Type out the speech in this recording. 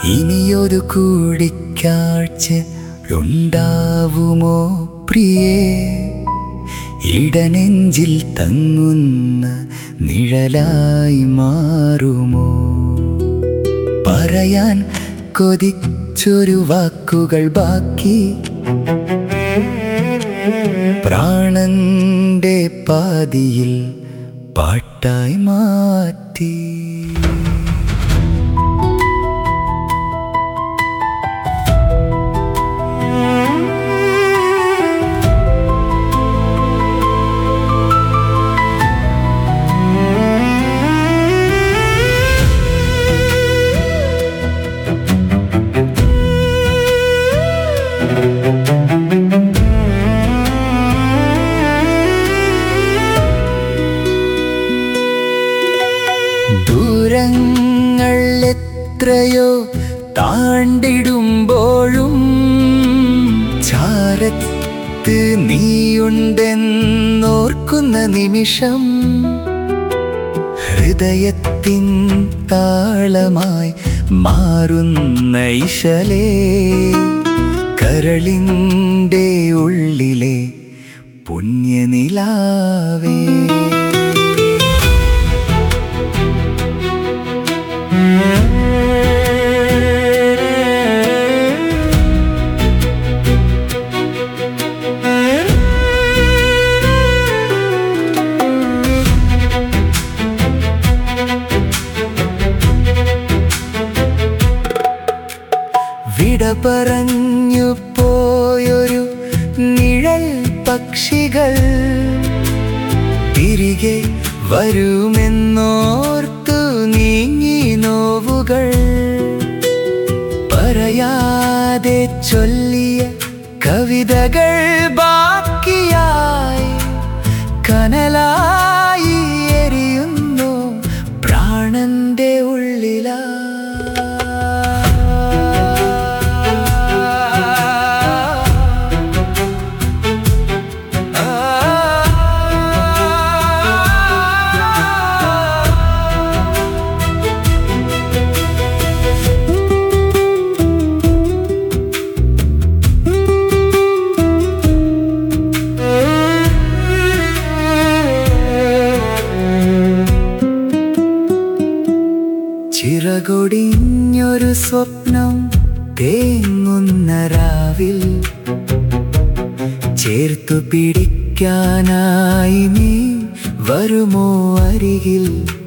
ഇനിയൊരു കൂടിക്കാഴ്ച ഉണ്ടാവുമോ പ്രിയേ ഇടനെഞ്ചിൽ തങ്ങുന്ന നിഴലായി മാറുമോ പറയാൻ കൊതിച്ചൊരു വാക്കുകൾ ബാക്കി പ്രാണന്റെ പാതിയിൽ പാട്ടായി മാറ്റി ദൂരങ്ങൾ എത്രയോ താണ്ടിടുമ്പോഴും ചാരത്ത് നീയുണ്ടെന്നോർക്കുന്ന നിമിഷം ഹൃദയത്തിൻ താളമായി മാറുന്ന ഇശലേ കരളിൻ്റെ ഉള്ളിലെ പുണ്യനിലാവേ വിട പറഞ്ഞു പോയൊരു നിഴൽ പക്ഷികൾ തിരികെ വരുമെന്നോർത്തു നീങ്ങി നോവുകൾ പറയാതെ ചൊല്ലിയ കവിതകൾ ബാക്കിയായി കനലായി എരിയുന്നു പ്രാണന്റെ ഉള്ളിലാ ചിറകൊടിഞ്ഞൊരു സ്വപ്നം തേങ്ങുന്ന രാവിൽ ചേർത്തു പിടിക്കാനായി നീ വരുമോ അരികിൽ